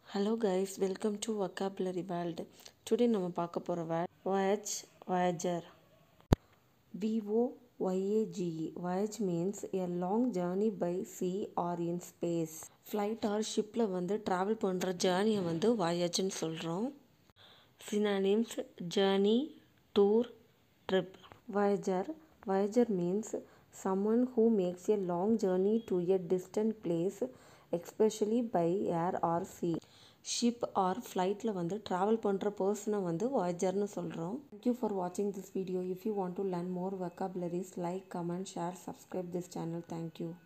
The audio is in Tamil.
hello guys welcome to vocabulary world today நம்ம பார்க்க போகிற word voyage voyager V O Y A G E voyage means a long journey by sea or in space flight or ஷிப்பில் வந்து ட்ராவல் பண்ணுற ஜேர்னியை வந்து voyageன்னு சொல்கிறோம் synonyms journey tour trip voyager voyager means someone who makes a long journey to a distant place especially by air or sea ship or ஃப்ளைட்டில் வந்து ட்ராவல் பண்ணுற பர்சனை வந்து வாய்ஜர்னு சொல்கிறோம் தேங்க்யூ ஃபார் வாட்சிங் this video if you want to learn more vocabularies like comment share subscribe this channel thank you